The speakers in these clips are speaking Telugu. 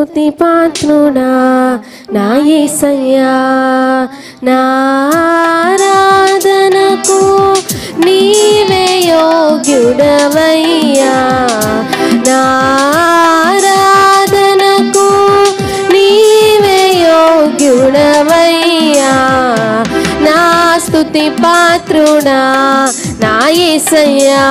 స్తుతి పాత్రుడా నా యేసయ్యా నా ఆరాధనకు నీవే యోగ్యుడవయ్యా నా ఆరాధనకు నీవే యోగ్యుడవయ్యా నా స్తుతి పాత్రుడా నా యేసయ్యా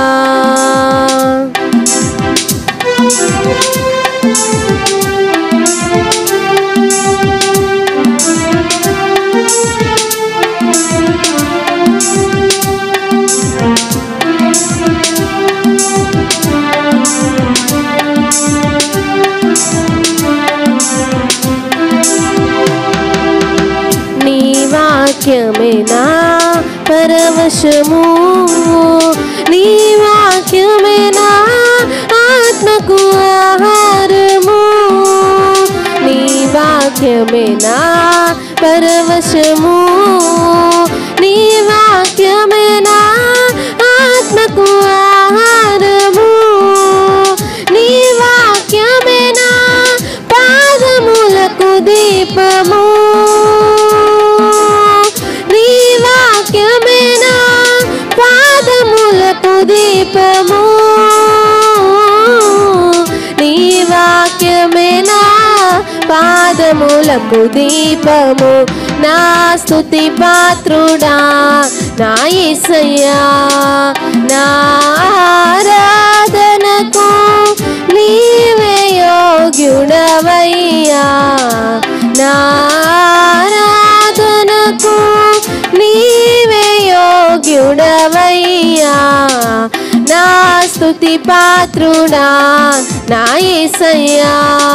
నీ వాక్యమే నా పరవశము నీ వాక్యమే నా ఆత్మకు ఆహారము నీ వాక్యమే నా పరవశము నీ వాక్యమే నా ఆత్మకు ఆహారము నీ వాక్యమే నా పాదములకు దీపము నీ వాక్యమే నా పాదములకు దీపము నీ వాక్యమే నా పాదములకు దీపము నా స్తుతి పాత్రుడా నా యేసయ్యా నా ఆరాధనకు నీవే యోగ్యుడవయ్యా నా ఆరాధనకు నీవే యోగ్యుడవయ్యా నా స్తుతి పాత్రుడా నా యేసయ్యా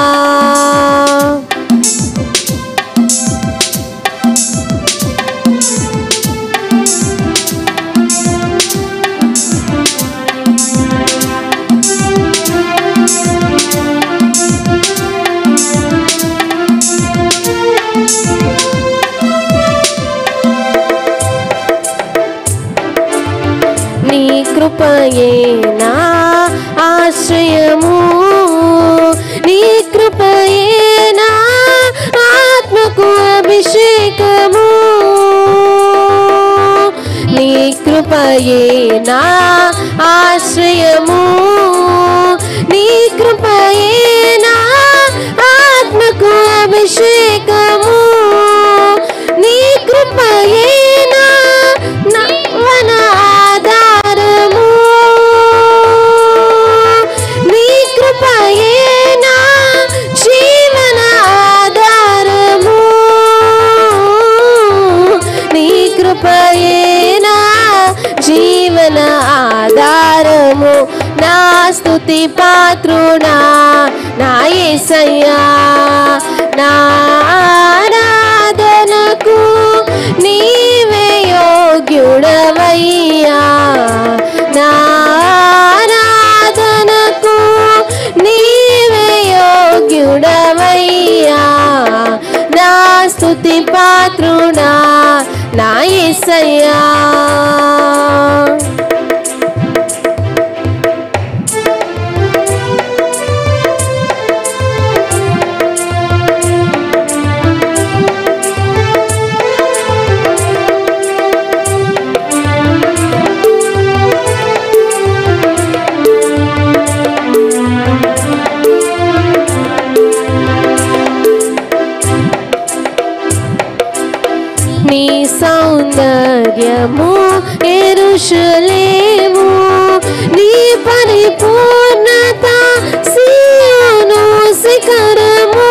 నీ కృపయే నా ఆశ్రయము నీ కృపయే నా ఆత్మకు అభిషేకము నీ కృపయే నా ఆశ్రయము నీ కృపయే నా ఆత్మకు అభిషేకము నీ కృపయే నా నవన ఆధారము నీ కృపయే నా జీవన ఆధారము నీ కృపయే నా జీవన ఆధారము నా స్తుతి పాత్రుడా నా యేసయ్యా నా ఆరాధనకు నీవే యోగ్యుడవయ్యా నా ఆరాధనకు నీవే యోగ్యుడవయ్యా నా స్తుతి పాత్రుడా నా యేసయ్యా నీ సౌందర్యము ఎరుషలేము నీ పరిపూర్ణత సియోను శిఖరము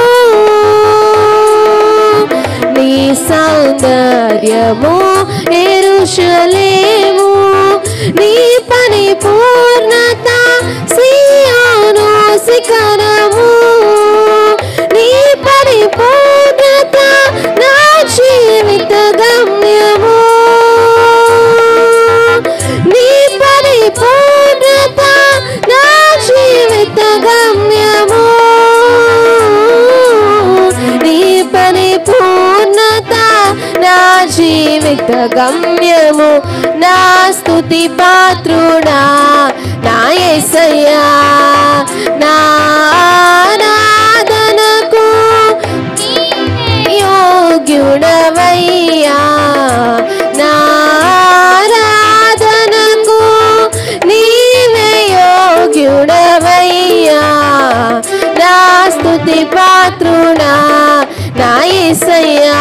నీ సౌందర్యము ఎరుషలేము నీ పరిపూర్ణత సియోను శిఖరము నీ పరిపూర్ణత నా జీవిత గమ్యము నీ పరిపూర్ణత నా జీవిత గమ్యము నీ పరిపూర్ణత నా జీవిత గమ్యము నా స్తుతి పాత్రుడా నా యేసయ్యా నా ఆరాధన యోగ్యుడవయ్యా నారాధనకు నీవే యోగ్యుడవయ్యా నా స్తుతి పాత్రుడా నా యేసయ్యా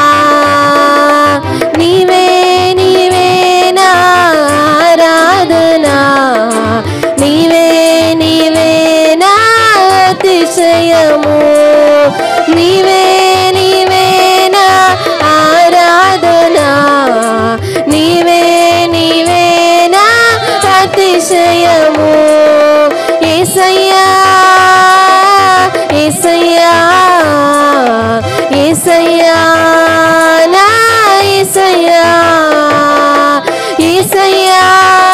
నీవే నీవే నా ఆరాధనా నీవే నీవే నా అతిశయము నీవే నీవే నా ఆరాధనా నీవే నీవే నా అతిశయము ఏసయ్యా ఏసయ్యా ఏసయ్యా నా ఏసయ్యా ఏసయ్యా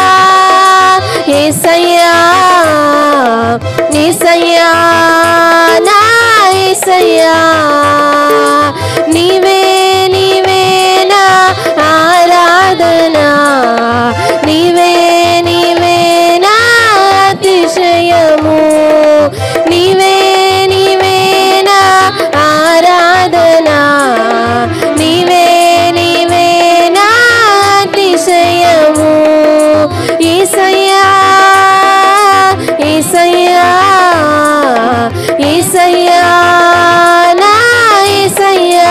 ఏసయ్యా ఏసయ్యా నా ఏసయ్యా నీవే నీవే నా ఆరాధనా నీవే నీవే నా అతిశయము నీవే నీవే నా ఆరాధనా నీవే నీవే నా అతిశయము ఈసయ్యా ఈసయ్యా ఈసయ్యా నా ఈసయ్యా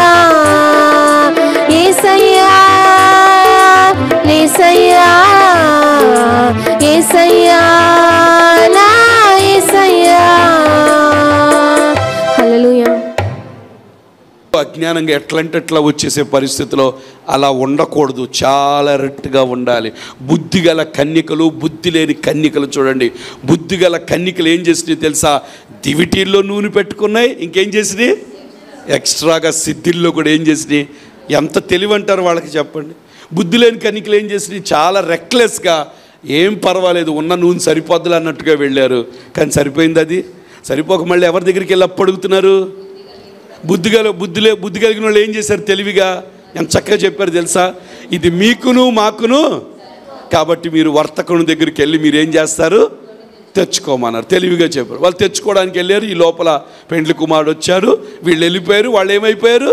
ఈసయ్యా ఈసయ్యా ఈసయ్యా నా ఈసయ్యా హల్లెలూయా అజ్ఞానంగా ఎట్లంటే ఎట్లా వచ్చేసే పరిస్థితిలో అలా ఉండకూడదు చాలా రెట్టుగా ఉండాలి బుద్ధి గల కన్యకలు బుద్ధి లేని కన్యకలు చూడండి బుద్ధి గల కన్యకలు ఏం చేసినాయి తెలుసా దివిటీల్లో నూనె పెట్టుకున్నాయి ఇంకేం చేసినాయి ఎక్స్ట్రాగా సిద్ధిల్లో కూడా ఏం చేసినాయి ఎంత తెలివి అంటారు వాళ్ళకి చెప్పండి బుద్ధి లేని కన్యకలు ఏం చేసినాయి చాలా రెక్లెస్గా ఏం పర్వాలేదు ఉన్న నూనె సరిపోద్దులు అన్నట్టుగా వెళ్ళారు కానీ సరిపోయింది అది సరిపోక మళ్ళీ ఎవరి దగ్గరికి వెళ్ళి అప్పు అడుగుతున్నారు బుద్ధి గల బుద్ధిలే బుద్ధి కలిగిన వాళ్ళు ఏం చేశారు తెలివిగా ఎంత చక్కగా చెప్పారు తెలుసా ఇది మీకును మాకును కాబట్టి మీరు వర్తకుని దగ్గరికి వెళ్ళి మీరు ఏం చేస్తారు తెచ్చుకోమన్నారు తెలివిగా చెప్పారు వాళ్ళు తెచ్చుకోవడానికి వెళ్ళారు ఈ లోపల పెండ్లి కుమారుడు వచ్చారు వీళ్ళు వెళ్ళిపోయారు వాళ్ళు ఏమైపోయారు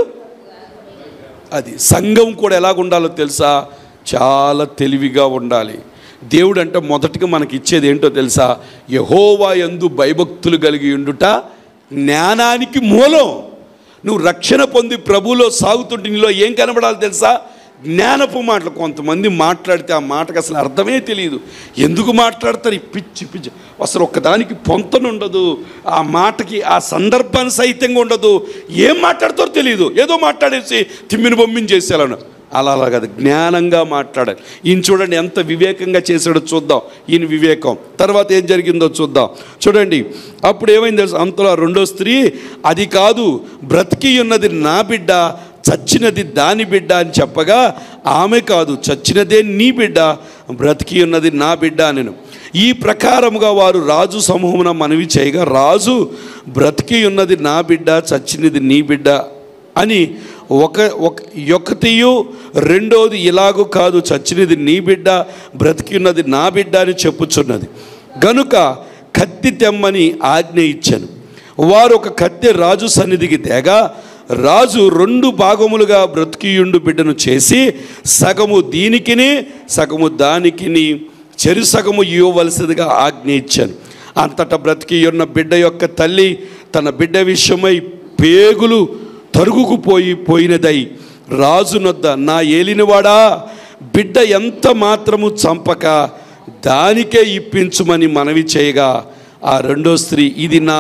అది సంఘం కూడా ఎలాగ ఉండాలో తెలుసా చాలా తెలివిగా ఉండాలి దేవుడు అంటే మొదటిగా మనకి ఇచ్చేది ఏంటో తెలుసా యహోవా యందు భయభక్తులు కలిగి ఉండుట జ్ఞానానికి మూలం నువ్వు రక్షణ పొంది ప్రభువులో సాగుతుంటే నీలో ఏం కనబడాలి తెలుసా జ్ఞానపు మాటలు కొంతమంది మాట్లాడితే ఆ మాటకు అసలు అర్థమే తెలియదు ఎందుకు మాట్లాడతారు ఈ పిచ్చి పిచ్చి అసలు ఒక్కదానికి పొంతనుండదు ఆ మాటకి ఆ సందర్భాన్ని సహితంగా ఉండదు ఏం మాట్లాడతారో తెలియదు ఏదో మాట్లాడేసి తిమ్మిని బొమ్మించేసేయాలను అలా అలా కాదు జ్ఞానంగా మాట్లాడాలి ఈయన చూడండి ఎంత వివేకంగా చేశాడో చూద్దాం ఈయన వివేకం తర్వాత ఏం జరిగిందో చూద్దాం చూడండి అప్పుడు ఏమైంది తెలుసు అంతలో ఆ రెండో స్త్రీ అది కాదు బ్రతికి ఉన్నది నా బిడ్డ చచ్చినది దాని బిడ్డ అని చెప్పగా ఆమె కాదు చచ్చినదే నీ బిడ్డ బ్రతికి ఉన్నది నా బిడ్డ నేను ఈ ప్రకారముగా వారు రాజు సమూహమున మనవి చేయగా రాజు బ్రతికి ఉన్నది నా బిడ్డ చచ్చినది నీ బిడ్డ అని ఒక ఒక ఒకటియు రెండోది ఇలాగూ కాదు చచ్చినది నీ బిడ్డ బ్రతికి ఉన్నది నా బిడ్డ అని చెప్పుచున్నది గనుక కత్తి తెమ్మని ఆజ్ఞ ఇచ్చాను వారు ఒక కత్తి రాజు సన్నిధికి తేగా రాజు రెండు భాగములుగా బ్రతికియుండు బిడ్డను చేసి సగము దీనికిని సగము దానికిని చెరు సగము ఇవ్వవలసిందిగా ఆజ్ఞ ఇచ్చాను అంతటా బ్రతికి ఉన్న బిడ్డ యొక్క తల్లి తన బిడ్డ విషయమై పేగులు తరుగుకుపోయి పోయినదై రాజునొద్ద నా ఏలినవాడా బిడ్డ ఎంత మాత్రము చంపక దానికే ఇప్పించుమని మనవి చేయగా ఆ రెండో స్త్రీ ఇది నా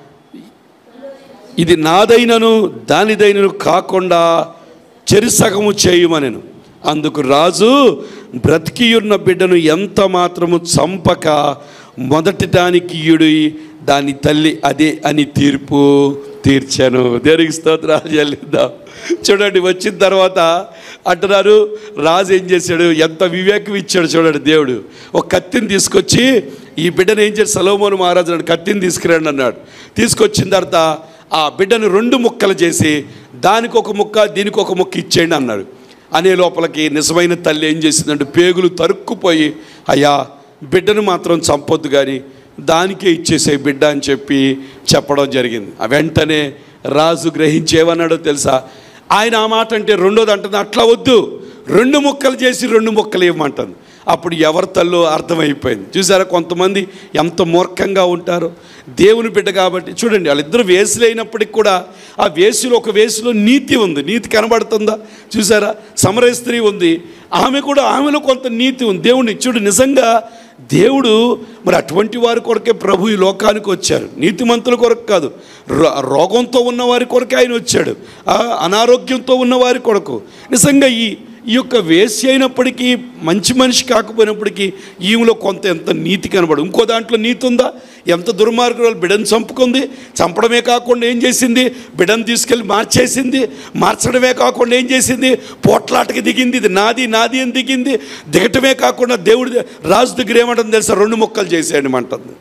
ఇది నాదైనను దానిదైనను కాకుండా చెరిసగము చేయమనెను అందుకు రాజు బ్రతికియున్న బిడ్డను ఎంత మాత్రము చంపక మొదటి దానికి ఇయుడి దాని తల్లి అదే అని తీర్పు తీర్చాను దేనికి స్తోత్రాలు చెల్లిద్దాం చూడండి వచ్చిన తర్వాత అంటున్నారు రాజు ఏం చేశాడు ఎంత వివేకం ఇచ్చాడు చూడండి దేవుడు ఒక కత్తిని తీసుకొచ్చి ఈ బిడ్డను ఏం చేసి సలోమోను మహారాజు అన్నాడు కత్తిని తీసుకురండి అన్నాడు తీసుకొచ్చిన తర్వాత ఆ బిడ్డను రెండు ముక్కలు చేసి దానికి ఒక ముక్క దీనికి ఒక ముక్క ఇచ్చేయండి అన్నాడు అనే లోపలికి నిజమైన తల్లి ఏం చేసిందంటే పేగులు తరుక్కుపోయి అయ్యా బిడ్డను మాత్రం చంపొద్దు కానీ దానికే ఇచ్చేసే బిడ్డ అని చెప్పి చెప్పడం జరిగింది ఆ వెంటనే రాజు గ్రహించి ఏమన్నాడో తెలుసా ఆయన ఆ మాట అంటే రెండోది అంటుంది అట్లా వద్దు రెండు ముక్కలు చేసి రెండు ముక్కలు ఇవ్వమంటుంది అప్పుడు ఎవరి తల్లో అర్థమైపోయింది చూసారా కొంతమంది ఎంత మూర్ఖంగా ఉంటారో దేవుని బిడ్డ కాబట్టి చూడండి వాళ్ళిద్దరు వేసులు అయినప్పటికి కూడా ఆ వేసులో ఒక వేసులో నీతి ఉంది నీతి కనబడుతుందా చూసారా సమరయ స్త్రీ ఉంది ఆమె కూడా ఆమెలో కొంత నీతి ఉంది దేవుని చూడు నిజంగా దేవుడు మరి అటువంటి వారి కొరకే ప్రభు ఈ లోకానికి వచ్చారు నీతిమంతుల కొరకు కాదు రో- రోగంతో ఉన్న వారి కొరకే ఆయన వచ్చాడు ఆ అనారోగ్యంతో ఉన్న వారి కొరకు నిజంగా ఈ ఈ యొక్క వేసి అయినప్పటికీ మంచి మనిషి కాకపోయినప్పటికీ ఈమెలో కొంత ఎంత నీతి కనబడు ఇంకో దాంట్లో నీతి ఉందా ఎంత దుర్మార్గురాలు బిడను చంపుకుంది చంపడమే కాకుండా ఏం చేసింది బిడను తీసుకెళ్ళి మార్చేసింది మార్చడమే కాకుండా ఏం చేసింది పోట్లాటకి దిగింది ఇది నాది నాది అని దిగింది దిగటమే కాకుండా దేవుడి రాజు దగ్గర ఏమంటుంది తెలుసా రెండు మొక్కలు చేసేయండి అంటుంది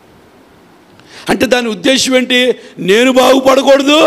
అంటే దాని ఉద్దేశం ఏంటి నేను బాగుపడకూడదు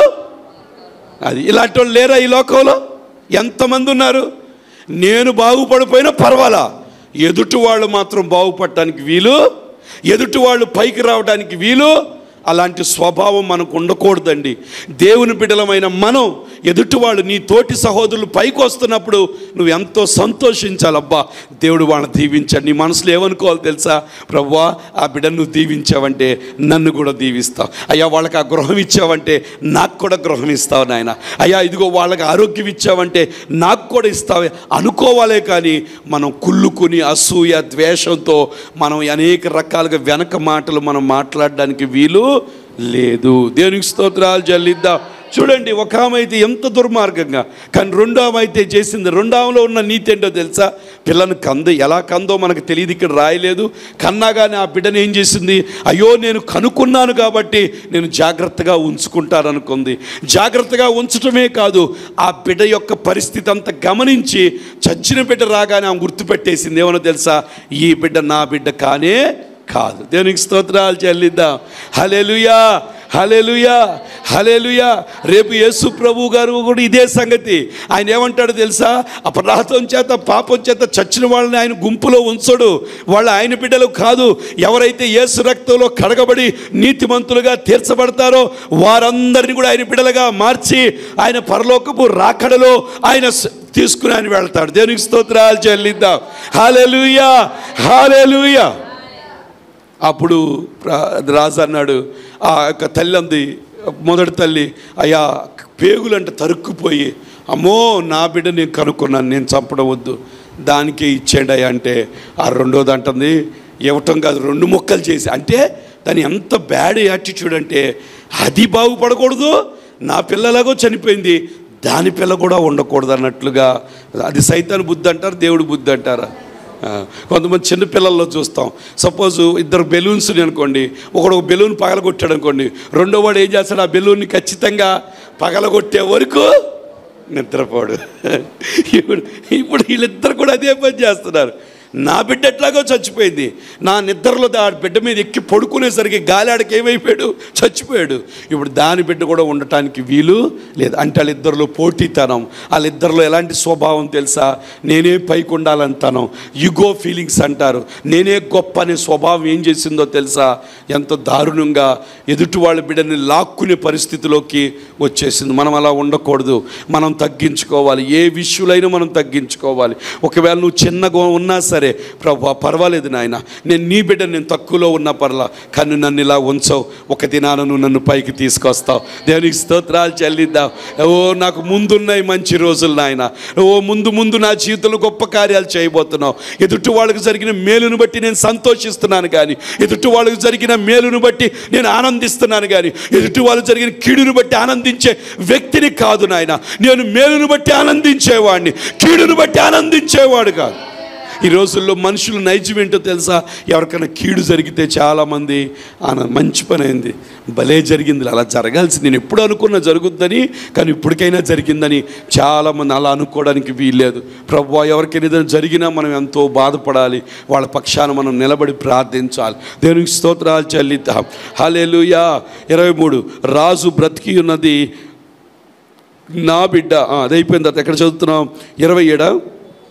అది ఇలాంటి వాళ్ళు లేరా ఈ లోకంలో ఎంతమంది ఉన్నారు నేను బాగుపడిపోయినా పర్వాలా ఎదుటి వాళ్ళు మాత్రం బాగుపడటానికి వీలు ఎదుటి వాళ్ళు పైకి రావడానికి వీలు అలాంటి స్వభావం మనకు ఉండకూడదండి దేవుని బిడ్డలమైన మనం ఎదుటివాళ్ళు నీ తోటి సహోదరులు పైకి వస్తున్నప్పుడు నువ్వు ఎంతో సంతోషించాలబ్బా దేవుడు వాళ్ళని దీవించాడు నీ మనసులో ఏమనుకోవాలి తెలుసా ప్రవ్వా ఆ బిడ్డను నువ్వు దీవించావంటే నన్ను కూడా దీవిస్తావు అయ్యా వాళ్ళకి ఆ గృహం ఇచ్చావంటే నాకు కూడా గృహం ఇస్తావు నాయన అయ్యా ఇదిగో వాళ్ళకి ఆరోగ్యం ఇచ్చావంటే నాకు కూడా ఇస్తావే అనుకోవాలే కానీ మనం కుళ్ళుకుని అసూయ ద్వేషంతో మనం అనేక రకాలుగా వెనక మాటలు మనం మాట్లాడడానికి వీలు లేదు దేవునికి స్తోత్రాలు చెల్లిద్దాం చూడండి ఒక ఆమె అయితే ఎంత దుర్మార్గంగా కానీ రెండో ఆమె అయితే చేసింది రెండో ఆమెలో ఉన్న నీతి ఏంటో తెలుసా పిల్లను కంద ఎలా కందో మనకు తెలియదు ఇక్కడ రాయలేదు కన్నాగానే ఆ బిడ్డను ఏం చేసింది అయ్యో నేను కనుక్కున్నాను కాబట్టి నేను జాగ్రత్తగా ఉంచుకుంటాను అనుకుంది జాగ్రత్తగా ఉంచటమే కాదు ఆ బిడ్డ యొక్క పరిస్థితి అంతా గమనించి చచ్చిన బిడ్డ రాగానే ఆమె గుర్తుపెట్టేసింది ఏమన్నా తెలుసా ఈ బిడ్డ నా బిడ్డ కానే కాదు దేవునికి స్తోత్రాలు చెల్లిద్దాం హలెలుయా హలెలుయా హలెలుయా రేపు యేసు ప్రభు గారు కూడా ఇదే సంగతి ఆయన ఏమంటాడు తెలుసా అపరాధం చేత పాపం చేత చచ్చిన వాళ్ళని ఆయన గుంపులో ఉంచడు వాళ్ళు ఆయన బిడ్డలు కాదు ఎవరైతే యేసు రక్తంలో కడగబడి నీతిమంతులుగా తీర్చబడతారో వారందరిని కూడా ఆయన బిడ్డలుగా మార్చి ఆయన పరలోకపు రాకడలో ఆయన స- తీసుకుని ఆయన వెళ్తాడు దేవునికి స్తోత్రాలు చెల్లిద్దాం హాలెలుయా హాలెలుయా అప్పుడు ప్ర- రాజు అన్నాడు ఆ యొక్క తల్లి అంది మొదటి తల్లి అయ్యా పేగులంటే తరుక్కుపోయి అమ్మో నా బిడ్డ నేను కనుక్కున్నాను నేను చంపడం వద్దు దానికే ఇచ్చేయండి అయ్యా అంటే ఆ రెండోది అంటుంది ఇవ్వటం కాదు రెండు ముక్కలు చేసి అంటే దాని ఎంత బ్యాడ్ యాటిట్యూడ్ అంటే అది బాగుపడకూడదు నా పిల్లలాగో చనిపోయింది దాని పిల్ల కూడా ఉండకూడదు అన్నట్లుగా అది సైతాన్ బుద్ధి అంటారు దేవుడు బుద్ధి అంటారా ఆ, కొంతమంది చిన్న పిల్లల్లో చూస్తాం సపోజ్ ఇద్దరు బెలూన్స్ అనుకోండి ఒకడు ఒక బెలూన్ పగలగొట్టాడు అనుకోండి రెండో వాడు ఏం చేస్తాడు ఆ బెలూన్ని ఖచ్చితంగా పగలగొట్టే వరకు నిద్రపోడు ఇప్పుడు ఇప్పుడు వీళ్ళిద్దరు కూడా అదే పని చేస్తున్నారు నా బిడ్డ ఎట్లాగో చచ్చిపోయింది నా నిద్రలో ఆ బిడ్డ మీద ఎక్కి పడుకునేసరికి గాలి ఆడికి ఏమైపోయాడు చచ్చిపోయాడు ఇప్పుడు దాని బిడ్డ కూడా ఉండటానికి వీలు లేదు అంటే వాళ్ళిద్దరిలో పోటీతనం వాళ్ళిద్దరిలో ఎలాంటి స్వభావం తెలుసా నేనే పైకి ఉండాలంటాను యుగో ఫీలింగ్స్ అంటారు నేనే గొప్ప అనే స్వభావం ఏం చేసిందో తెలుసా ఎంత దారుణంగా ఎదుటి వాళ్ళ బిడ్డని లాక్కునే పరిస్థితిలోకి వచ్చేసింది మనం అలా ఉండకూడదు మనం తగ్గించుకోవాలి ఏ విషయులైనా మనం తగ్గించుకోవాలి ఒకవేళ నువ్వు చిన్నగా ఉన్నా సరే ప్రభు పర్వాలేదు నాయన నేను నీ బిడ్డ నేను తక్కువలో ఉన్నా పర్లా కానీ నన్ను ఇలా ఉంచవు ఒక దినాన నువ్వు నన్ను పైకి తీసుకొస్తావు దేవునికి స్తోత్రాలు చెల్లిద్దాం ఓ నాకు ముందున్నాయి మంచి రోజులు నాయన ఓ ముందు ముందు నా జీవితంలో గొప్ప కార్యాలు చేయబోతున్నావు ఎదుటి వాళ్ళకి జరిగిన మేలును బట్టి నేను సంతోషిస్తున్నాను కానీ ఎదుటి వాళ్ళకి జరిగిన మేలును బట్టి నేను ఆనందిస్తున్నాను కానీ ఎదుటి వాళ్ళు జరిగిన కీడును బట్టి ఆనందించే వ్యక్తిని కాదు నాయన నేను మేలును బట్టి ఆనందించేవాడిని కీడును బట్టి ఆనందించేవాడు కాదు ఈ రోజుల్లో మనుషులు నైజం ఏంటో తెలుసా ఎవరికైనా కీడు జరిగితే చాలామంది ఆన మంచి పని అయింది భలే జరిగింది అలా జరగాల్సింది నేను ఎప్పుడు అనుకున్నా జరుగుద్దని కానీ ఇప్పటికైనా జరిగిందని చాలామంది అలా అనుకోవడానికి వీల్లేదు ప్రభు ఎవరికైనా ఏదైనా జరిగినా మనం ఎంతో బాధపడాలి వాళ్ళ పక్షాన మనం నిలబడి ప్రార్థించాలి దేవునికి స్తోత్రాలు చెల్లిద్దాం హల్లెలూయా ఇరవై మూడు రాజు బ్రతికి ఉన్నది నా బిడ్డ ఆ, అది అయిపోయిన తర్వాత ఎక్కడ చదువుతున్నాం ఇరవై ఏడా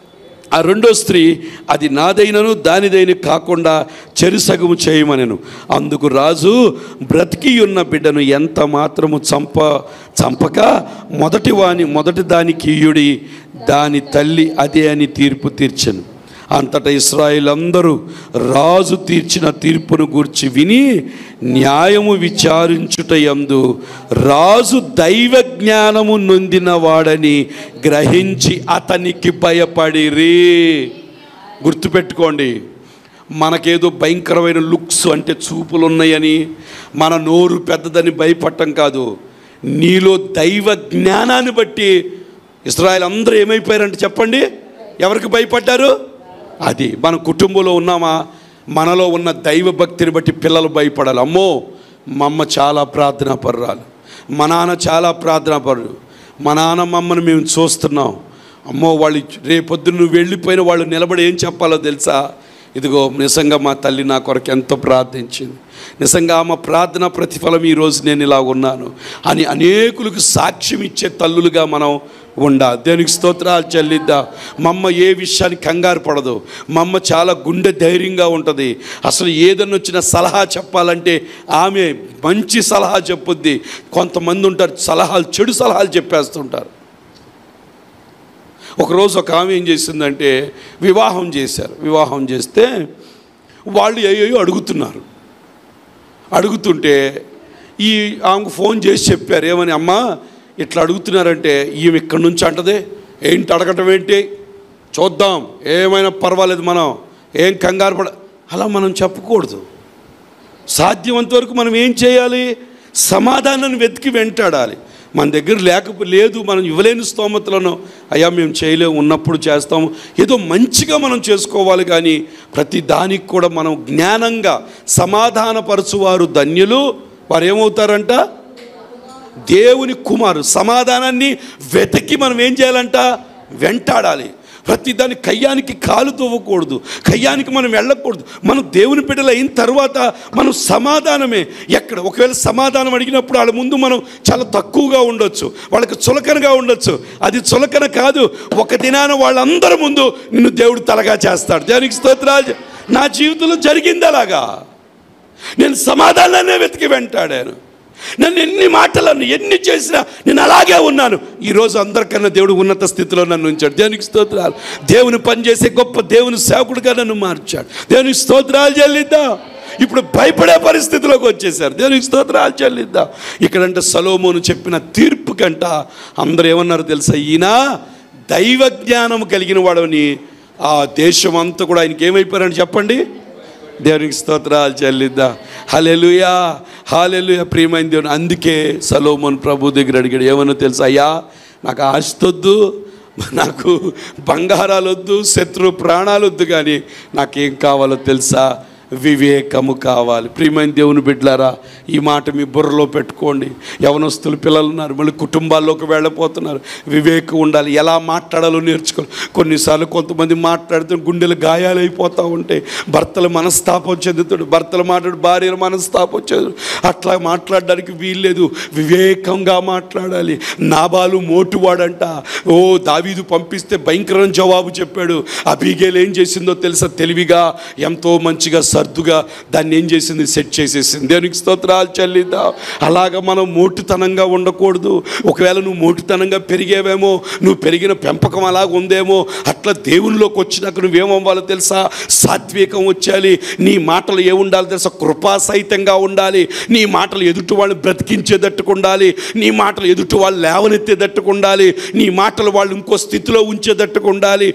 ఆ రెండో స్త్రీ అది నాదైనను దానిదైన కాకుండా చెరుసగము చేయమనెను అందుకు రాజు బ్రతికి ఉన్న బిడ్డను ఎంత మాత్రము చంప చంపక మొదటి వాని మొదటి దానికి ఇయుడి దాని తల్లి అదే అని తీర్పు తీర్చెను అంతటా ఇస్రాయిల్ అందరూ రాజు తీర్చిన తీర్పును గూర్చి విని న్యాయము విచారించుట యందు రాజు దైవ జ్ఞానము నొందిన వాడని గ్రహించి అతనికి భయపడిరి గుర్తుపెట్టుకోండి మనకేదో భయంకరమైన లుక్స్ అంటే చూపులు ఉన్నాయని మన నోరు పెద్దదని భయపడటం కాదు నీలో దైవ జ్ఞానాన్ని బట్టి ఇస్రాయల్ అందరూ ఏమైపోయారంటే చెప్పండి ఎవరికి భయపడ్డారు అది మన కుటుంబంలో ఉన్నామా మనలో ఉన్న దైవ భక్తిని బట్టి పిల్లలు భయపడాలి అమ్మో మా అమ్మ చాలా ప్రార్థనా పర్రాలు మా నాన్న చాలా ప్రార్థనా పరుడు మా నాన్న మమ్మల్ని మేము చూస్తున్నాం అమ్మో వాళ్ళు రేపొద్దున నువ్వు వెళ్ళిపోయిన వాళ్ళు నిలబడి ఏం చెప్పాలో తెలుసా ఇదిగో నిజంగా మా తల్లి నా కొరకు ఎంతో ప్రార్థించింది నిజంగా ఆమె ప్రార్థన ప్రతిఫలం ఈరోజు నేను ఇలా ఉన్నాను అని అనేకులకు సాక్ష్యం ఇచ్చే తల్లులుగా మనం ఉండా దేనికి స్తోత్రాలు చెల్లిద్దా మా అమ్మ ఏ విషయానికి కంగారు పడదు మా అమ్మ చాలా గుండె ధైర్యంగా ఉంటుంది అసలు ఏదన్నా వచ్చిన సలహా చెప్పాలంటే ఆమె మంచి సలహా చెప్పుద్ది కొంతమంది ఉంటారు సలహాలు చెడు సలహాలు చెప్పేస్తుంటారు ఒకరోజు ఒక ఆమె ఏం చేసిందంటే వివాహం చేశారు వివాహం చేస్తే వాళ్ళు ఏయో అడుగుతున్నారు అడుగుతుంటే ఈ ఆమెకు ఫోన్ చేసి చెప్పారు ఏమని అమ్మా ఇట్లా అడుగుతున్నారంటే ఈమె ఇక్కడి నుంచి అంటదే ఏంటి అడగటం ఏంటి చూద్దాం ఏమైనా పర్వాలేదు మనం ఏం కంగారు పడ అలా మనం చెప్పకూడదు సాధ్యమంత వరకు మనం ఏం చేయాలి సమాధానాన్ని వెతికి వెంటాడాలి మన దగ్గర లేక లేదు మనం ఇవ్వలేని స్తోమతలను అయ్యా మేము చేయలేము ఉన్నప్పుడు చేస్తాము ఏదో మంచిగా మనం చేసుకోవాలి కానీ ప్రతి దానికి కూడా మనం జ్ఞానంగా సమాధానపరచువారు ధన్యులు వారు ఏమవుతారంట దేవుని కుమారు సమాధానాన్ని వెతికి మనం ఏం చేయాలంట వెంటాడాలి ప్రతి దాని కయ్యానికి కాలు తవ్వకూడదు కయ్యానికి మనం వెళ్ళకూడదు మనం దేవుని బిడ్డలు అయిన తర్వాత మనం సమాధానమే ఎక్కడ ఒకవేళ సమాధానం అడిగినప్పుడు వాళ్ళ ముందు మనం చాలా తక్కువగా ఉండొచ్చు వాళ్ళకి చులకనగా ఉండొచ్చు అది చులకన కాదు ఒక దినాన వాళ్ళందరి ముందు నిన్ను దేవుడు తలగా చేస్తాడు దేవునికి స్తోత్రాలు నా జీవితంలో జరిగింది అలాగా నేను సమాధానాన్నే వెతికి వెంటాడాను నన్ను ఎన్ని మాటలను ఎన్ని చేసినా నేను అలాగే ఉన్నాను ఈరోజు అందరికన్నా దేవుడు ఉన్నత స్థితిలో నన్ను ఉంచాడు దేవునికి స్తోత్రాలు దేవుని పనిచేసే గొప్ప దేవుని సేవకుడిగా నన్ను మార్చాడు దేవునికి స్తోత్రాలు చెల్లిద్దాం ఇప్పుడు భయపడే పరిస్థితిలోకి వచ్చేసారు దేవునికి స్తోత్రాలు చెల్లిద్దాం ఇక్కడంటే సలోమోను చెప్పిన తీర్పు కంట అందరూ ఏమన్నారు తెలుసా ఈయన దైవ జ్ఞానం కలిగిన వాడని ఆ దేశం అంతా కూడా ఆయనకి ఏమైపోయారని చెప్పండి దేవునికి స్తోత్రాలు చెల్లిద్దా హలెలుయా హాలెలుయా ప్రియమైన దేవుని అందుకే సలోమోన్ ప్రభు దగ్గర అడిగాడు ఏమన్నా తెలుసా అయ్యా నాకు ఆస్తొద్దు నాకు బంగారాలు వద్దు శత్రు ప్రాణాలు వద్దు కానీ నాకేం కావాలో తెలుసా వివేకము కావాలి ప్రియమైన దేవుని బిడ్డలారా ఈ మాట మీ బుర్రలో పెట్టుకోండి యవనస్తులు పిల్లలు ఉన్నారు మళ్ళీ కుటుంబాల్లోకి వెళ్ళిపోతున్నారు వివేకం ఉండాలి ఎలా మాట్లాడాలో నేర్చుకోవాలి కొన్నిసార్లు కొంతమంది మాట్లాడితే గుండెలు గాయాలైపోతూ ఉంటాయి భర్తలు మనస్తాపం చెందుతాడు భర్తలు మాట్లాడు భార్యలు మనస్తాపం చెందు అట్లా మాట్లాడడానికి వీల్లేదు వివేకంగా మాట్లాడాలి నాబాలు మోటువాడంట ఓ దావీదు పంపిస్తే భయంకరమైన జవాబు చెప్పాడు అబీగేలు ఏం చేసిందో తెలుసా తెలివిగా ఎంతో మంచిగా సర్దుగా దాన్ని ఏం చేసింది సెట్ చేసేసింది దేవునికి స్తోత్రాలు చెల్లిద్దాం అలాగ మనం మోటుతనంగా ఉండకూడదు ఒకవేళ నువ్వు మోటుతనంగా పెరిగేవేమో నువ్వు పెరిగిన పెంపకం అలాగ ఉందేమో అట్లా దేవునిలోకి వచ్చినాక నువ్వేమవ్వాలో తెలుసా సాత్వికం వచ్చాలి నీ మాటలు ఏ ఉండాలి తెలుసా కృపాసహితంగా ఉండాలి నీ మాటలు ఎదుటి వాళ్ళు బ్రతికించేటట్టుకు ఉండాలి నీ మాటలు ఎదుటి వాళ్ళు లేవనెత్తేటట్టుకు ఉండాలి నీ మాటలు వాళ్ళు ఇంకో స్థితిలో ఉంచేటట్టుకు ఉండాలి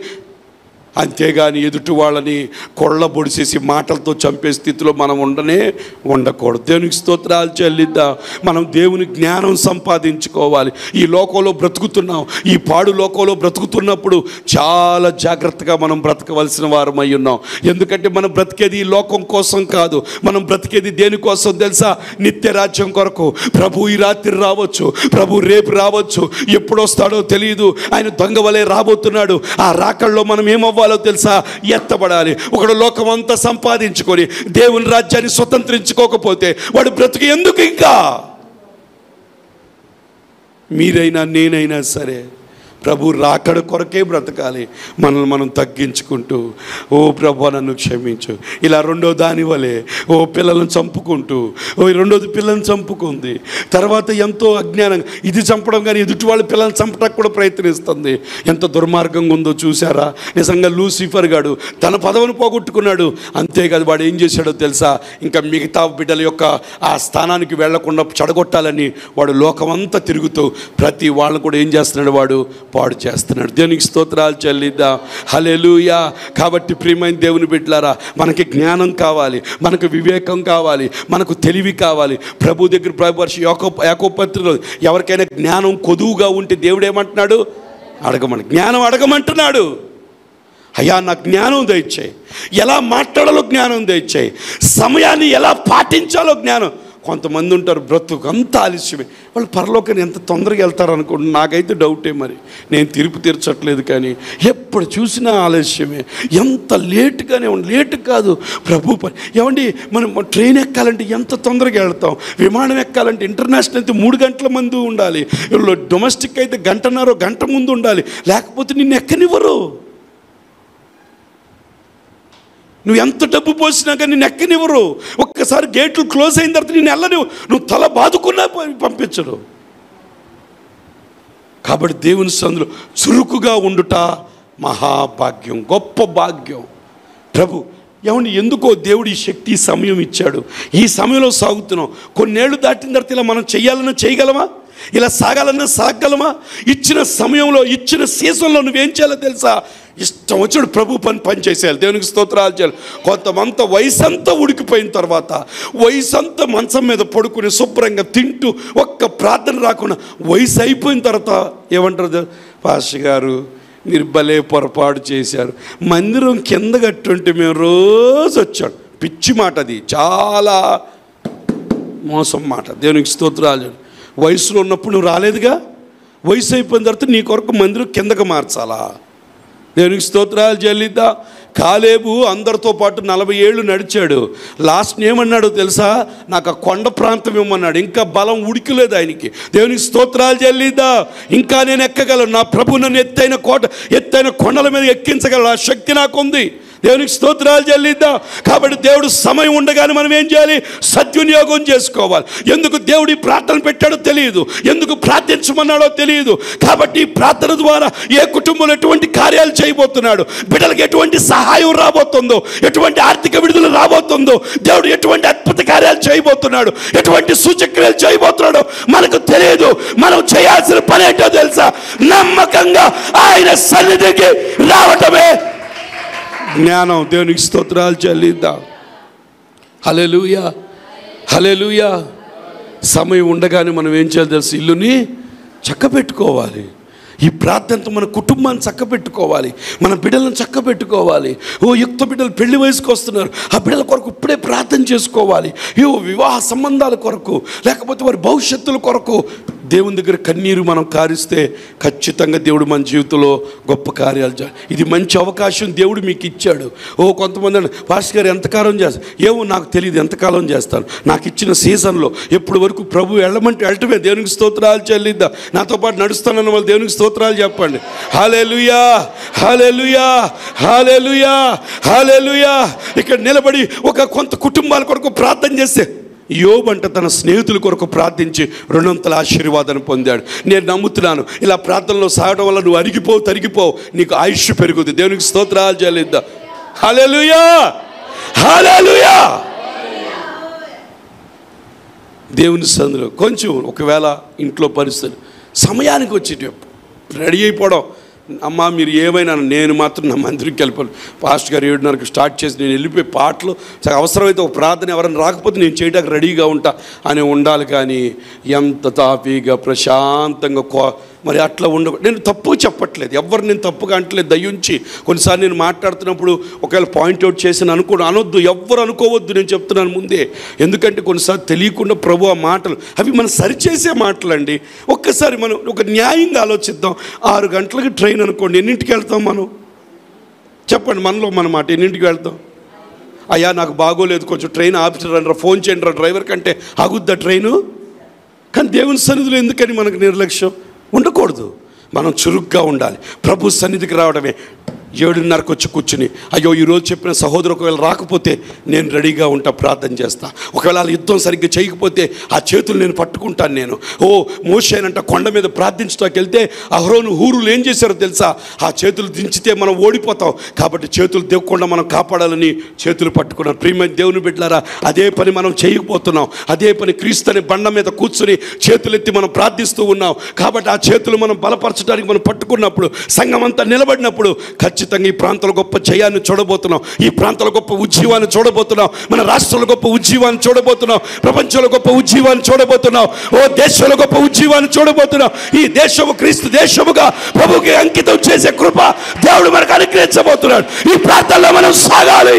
అంతేగాని ఎదుటి వాళ్ళని కొళ్ళ పొడిసేసి మాటలతో చంపే స్థితిలో మనం ఉండనే ఉండకూడదు దేవునికి స్తోత్రాలు చెల్లిద్దాం మనం దేవుని జ్ఞానం సంపాదించుకోవాలి ఈ లోకంలో బ్రతుకుతున్నాం ఈ పాడు లోకంలో బ్రతుకుతున్నప్పుడు చాలా జాగ్రత్తగా మనం బ్రతకవలసిన వారం అయి ఉన్నాం ఎందుకంటే మనం బ్రతికేది ఈ లోకం కోసం కాదు మనం బ్రతికేది దేనికోసం తెలుసా నిత్య రాజ్యం కొరకు ప్రభు ఈ రాత్రి రావచ్చు ప్రభు రేపు రావచ్చు ఎప్పుడు వస్తాడో తెలియదు ఆయన దొంగ వలె రాబోతున్నాడు ఆ రాకల్లో మనం ఏమవ్వాలో తెలుసా ఎత్తబడాలి ఒకడు లోకం అంతా సంపాదించుకొని దేవుని రాజ్యాన్ని స్వతంత్రించుకోకపోతే వాడు బ్రతుకు ఎందుకు ఇంకా మీరైనా నేనైనా సరే ప్రభు రాకడ కొరకే బ్రతకాలి మనల్ని మనం తగ్గించుకుంటూ ఓ ప్రభు నన్ను క్షమించు ఇలా రెండో దాని వలె ఓ పిల్లలను చంపుకుంటూ ఓ ఈ రెండోది పిల్లల్ని చంపుకుంది తర్వాత ఎంతో అజ్ఞానం ఇది చంపడం కానీ ఎదుటి వాళ్ళ పిల్లల్ని చంపడానికి కూడా ప్రయత్నిస్తుంది ఎంత దుర్మార్గంగా ఉందో చూసారా నిజంగా లూసిఫర్ గాడు తన పదవిని పోగొట్టుకున్నాడు అంతేకాదు వాడు ఏం చేశాడో తెలుసా ఇంకా మిగతా బిడ్డల యొక్క ఆ స్థానానికి వెళ్లకుండా చెడగొట్టాలని వాడు లోకమంతా తిరుగుతూ ప్రతి వాళ్ళని కూడా ఏం చేస్తున్నాడు వాడు పాడు చేస్తున్నాడు దేవునికి స్తోత్రాలు చెల్లిద్దా హలెలుయా కాబట్టి ప్రియమైన దేవుని బిడ్డలారా మనకి జ్ఞానం కావాలి మనకు వివేకం కావాలి మనకు తెలివి కావాలి ప్రభు దగ్గర ప్రభు వర్ష యాకో యాకోపత్రిలో ఎవరికైనా జ్ఞానం కొదువుగా ఉంటే దేవుడు ఏమంటున్నాడు అడగమని జ్ఞానం అడగమంటున్నాడు అయ్యా నాకు జ్ఞానం దయచేయి ఎలా మాట్లాడాలో జ్ఞానం దయచేయి సమయాన్ని ఎలా పాటించాలో జ్ఞానం కొంతమంది ఉంటారు బ్రతుకు అంత ఆలస్యమే వాళ్ళు పరలోకాన్ని ఎంత తొందరగా వెళ్తారు అనుకోండి నాకైతే డౌటే మరి నేను తీర్పు తీర్చట్లేదు కానీ ఎప్పుడు చూసినా ఆలస్యమే ఎంత లేటుగానే ఉండి లేటు కాదు ప్రభు పని ఏమండి మనం ట్రైన్ ఎక్కాలంటే ఎంత తొందరగా వెళ్తాం విమానం ఎక్కాలంటే ఇంటర్నేషనల్ అయితే మూడు గంటల ముందు ఉండాలి డొమెస్టిక్ అయితే గంటన్నర గంట ముందు ఉండాలి లేకపోతే నిన్ను ఎక్కనివ్వరు నువ్వు ఎంత డబ్బు పోసినా కానీ నిన్ను ఎక్కనివ్వరు ఒక్కసారి గేట్లు క్లోజ్ అయిన తర్వాత నేను వెళ్ళనివ్వు నువ్వు తల బాదుకున్నా ప- పంపించరు కాబట్టి దేవుని సందులో చురుకుగా ఉండుట మహాభాగ్యం గొప్ప భాగ్యం ప్రభు ఏమండి ఎందుకో దేవుడు ఈ శక్తి ఈ సమయం ఇచ్చాడు ఈ సమయంలో సాగుతున్నాం కొన్నేళ్ళు దాటిన తర్వాత ఇలా మనం చేయాలన్నా చేయగలమా ఇలా సాగాలన్నా సాగలమా ఇచ్చిన సమయంలో ఇచ్చిన సీజన్లో నువ్వేం చేయాలో తెలుసా ఇష్టం వచ్చాడు ప్రభు పని పని చేసేయాలి దేవునికి స్తోత్రాలు చేయాలి కొంతమంత వయసు అంతా ఉడికిపోయిన తర్వాత వయసు అంతా మంచం మీద పడుకుని శుభ్రంగా తింటూ ఒక్క ప్రార్థన రాకుండా వయసు అయిపోయిన తర్వాత ఏమంటారు పాస్టర్ గారు మీరు భలే పొరపాటు చేశారు మందిరం కింద కట్టుంటే మేము రోజు వచ్చాడు పిచ్చి మాట అది చాలా మోసం మాట దేవునికి స్తోత్రాలు వయసులో ఉన్నప్పుడు నువ్వు రాలేదుగా వయసు అయిపోయిన తర్వాత నీ కొరకు మందిరం కిందకు మార్చాలా దేవునికి స్తోత్రాలు చెల్లిద్దా కాలేబు అందరితో పాటు నలభై ఏళ్ళు నడిచాడు లాస్ట్ ఏమన్నాడో తెలుసా నాకు ఆ కొండ ప్రాంతం ఇవ్వమన్నాడు ఇంకా బలం ఉడికిలేదు ఆయనకి దేవునికి స్తోత్రాలు చెల్లిద్దా ఇంకా నేను ఎక్కగలను నా ప్రభు నన్ను ఎత్తైన కోట ఎత్తైన కొండల మీద ఎక్కించగలను ఆ శక్తి నాకుంది దేవునికి స్తోత్రాలు చెల్లిద్దాం కాబట్టి దేవుడు సమయం ఉండగానే మనం ఏం చేయాలి సద్వినియోగం చేసుకోవాలి ఎందుకు దేవుడు ఈ ప్రార్థన పెట్టాడో తెలియదు ఎందుకు ప్రార్థించమన్నాడో తెలియదు కాబట్టి ఈ ప్రార్థన ద్వారా ఏ కుటుంబంలో ఎటువంటి కార్యాలు చేయబోతున్నాడు బిడ్డలకు ఎటువంటి సహాయం రాబోతుందో ఎటువంటి ఆర్థిక విడుదల రాబోతుందో దేవుడు ఎటువంటి అద్భుత కార్యాలు చేయబోతున్నాడు ఎటువంటి సూచక్రియలు చేయబోతున్నాడో మనకు తెలియదు మనం చేయాల్సిన పని ఏంటో తెలుసా నమ్మకంగా ఆయన సన్నిధికి రావటమే జ్ఞానం దేవునికి స్తోత్రాలు చెల్లిద్దాం హలెలుయా హలెలుయా సమయం ఉండగానే మనం ఏం చేయాలి తెలుసు ఇల్లుని చక్కబెట్టుకోవాలి ఈ ప్రార్థనతో మన కుటుంబాన్ని చక్కబెట్టుకోవాలి మన బిడ్డలను చక్కబెట్టుకోవాలి ఓ యుక్త బిడ్డలు పెళ్లి వయసుకు వస్తున్నారు ఆ బిడ్డల కొరకు ఇప్పుడే ప్రార్థన చేసుకోవాలి ఏ వివాహ సంబంధాల కొరకు లేకపోతే వారి భవిష్యత్తుల కొరకు దేవుని దగ్గర కన్నీరు మనం కారిస్తే ఖచ్చితంగా దేవుడు మన జీవితంలో గొప్ప కార్యాలు చే ఇది మంచి అవకాశం దేవుడు మీకు ఇచ్చాడు ఓ కొంతమంది అన్నారు, పాస్టర్ గారు ఎంతకాలం చేస్తారు ఏమో నాకు తెలియదు ఎంతకాలం చేస్తాను నాకు ఇచ్చిన సీజన్లో ఎప్పటి వరకు ప్రభు వెళ్ళమంటే వెళ్ళటమే దేవునికి స్తోత్రాలు చెల్లిద్దాం నాతో పాటు నడుస్తానన్న వాళ్ళు దేవునికి స్తోత్రాలు చెప్పండి హాలేలుయా హాలేలుయా హాలేలుయా హాలేలుయా ఇక్కడ నిలబడి ఒక కొంత కుటుంబాల కొరకు ప్రార్థన చేస్తే యోబంట తన స్నేహితుల కొరకు ప్రార్థించి రెండొంతల ఆశీర్వాదాన్ని పొందాడు నేను నమ్ముతున్నాను ఇలా ప్రార్థనలో సాగడం వల్ల నువ్వు అరిగిపోవు తరిగిపోవు నీకు ఆయుష్ పెరుగుద్ది దేవునికి స్తోత్రాలు చెల్లిద్దా హల్లెలూయా హల్లెలూయా దేవుని సందులో కొంచెం ఒకవేళ ఇంట్లో పరిస్థితులు సమయానికి వచ్చేటి రెడీ అయిపోవడం అమ్మ మీరు ఏమైనా నేను మాత్రం నా మందిరికి వెళ్ళిపోను పాస్ట్ గారు ఏడున్నరకు స్టార్ట్ చేసి నేను వెళ్ళిపోయి పాటలు చాలా అవసరమైతే ఒక ప్రార్థన ఎవరైనా రాకపోతే నేను చేయడానికి రెడీగా ఉంటా అని ఉండాలి కానీ ఎంత తాపీగా ప్రశాంతంగా కో మరి అట్లా ఉండ నేను తప్పు చెప్పట్లేదు ఎవరు నేను తప్పుగా అంటలేదు దయ్యుంచి కొన్నిసార్లు నేను మాట్లాడుతున్నప్పుడు ఒకవేళ పాయింట్అవుట్ చేసిన అనుకోను అనొద్దు ఎవ్వరు అనుకోవద్దు నేను చెప్తున్నాను ముందే ఎందుకంటే కొన్నిసార్లు తెలియకుండా ప్రభు ఆ మాటలు అవి మనం సరిచేసే మాటలండి ఒక్కసారి మనం ఒక న్యాయంగా ఆలోచిద్దాం ఆరు గంటలకు ట్రైన్ అనుకోండి ఎన్నింటికి వెళ్తాం మనం చెప్పండి మనలో మన మాట ఎన్నింటికి వెళ్తాం అయ్యా నాకు బాగోలేదు కొంచెం ట్రైన్ ఆపుతారంటారా ఫోన్ చేయండి రా డ్రైవర్ కంటే ఆగుద్దా ట్రైను కానీ దేవుని సన్నిధిలో ఎందుకని మనకు నిర్లక్ష్యం ఉండకూడదు మనం చురుగ్గా ఉండాలి ప్రభు సన్నిధికి రావడమే ఏడున్నరకు వచ్చి కూర్చుని అయ్యో ఈరోజు చెప్పిన సహోదరు ఒకవేళ రాకపోతే నేను రెడీగా ఉంటా ప్రార్థన చేస్తా ఒకవేళ వాళ్ళ యుద్ధం సరిగ్గా చేయకపోతే ఆ చేతులు నేను పట్టుకుంటాను నేను ఓ మోసేనంట కొండ మీద ప్రార్థించడానికి వెళ్తే అహరోను హూరులు ఏం చేశారో తెలుసా ఆ చేతులు దించితే మనం ఓడిపోతాం కాబట్టి చేతులు దేవకుండా మనం కాపాడాలని చేతులు పట్టుకున్నాం ప్రియమైన దేవుని బిడ్డలారా అదే పని మనం చేయకపోతున్నాం అదే పని క్రీస్తుని బండ మీద కూర్చుని చేతులెత్తి మనం ప్రార్థిస్తూ ఉన్నాం కాబట్టి ఆ చేతులు మనం బలపరచడానికి మనం పట్టుకున్నప్పుడు సంఘం అంతా నిలబడినప్పుడు ఖచ్చితంగా ఈ ప్రాంతాల గొప్ప జయాన్ని చూడబోతున్నాం ఈ ప్రాంతాల గొప్ప ఉజ్జీవాన్ని చూడబోతున్నాం మన రాష్ట్రంలో గొప్ప ఉజ్జీవాన్ని చూడబోతున్నాం ప్రపంచంలో గొప్ప ఉజ్జీవాన్ని చూడబోతున్నాం ఓ దేశంలో గొప్ప ఉజ్జీవాన్ని చూడబోతున్నాం ఈ దేశము క్రీస్తు దేశముగా ప్రభుకి అంకితం చేసే కృప దేవుడు మనకు అనుగ్రహించబోతున్నాడు ఈ ప్రాంతాల్లో మనం సాగాలి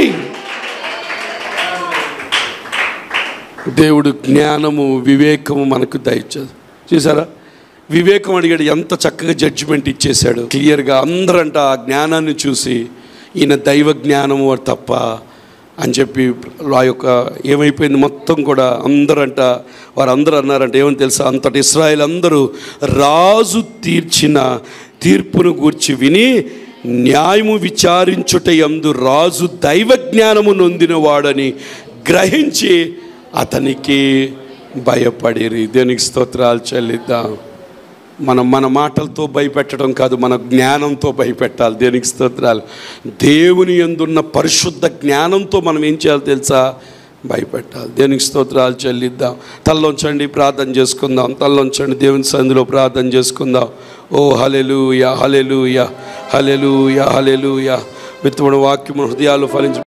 దేవుడు జ్ఞానము వివేకము మనకు దయచేది చూసారా వివేకం అడిగాడు ఎంత చక్కగా జడ్జిమెంట్ ఇచ్చేశాడు క్లియర్గా అందరంట ఆ జ్ఞానాన్ని చూసి ఈయన దైవ జ్ఞానము తప్ప అని చెప్పి ఆ యొక్క ఏమైపోయింది మొత్తం కూడా అందరంట వారందరూ అన్నారంట ఏమని తెలుసా అంతటి ఇస్రాయేల్ అందరూ రాజు తీర్చిన తీర్పును గూర్చి విని న్యాయము విచారించుట యందు రాజు దైవ జ్ఞానము నొందినవాడని గ్రహించి అతనికి భయపడిరి దేనికి స్తోత్రాలు చెల్లిద్దాం మనం మన మాటలతో భయపెట్టడం కాదు మన జ్ఞానంతో భయపెట్టాలి దేనికి స్తోత్రాలు దేవుని ఎందున్న పరిశుద్ధ జ్ఞానంతో మనం ఏం చేయాలి తెలుసా భయపెట్టాలి దేనికి స్తోత్రాలు చెల్లిద్దాం తల్లోంచండి ప్రార్థన చేసుకుందాం తల్లోంచండి దేవుని సంధిలో ప్రార్థన చేసుకుందాం ఓ hallelujah hallelujah hallelujah hallelujah విత్తముడు వాక్యము హృదయాలు ఫలించి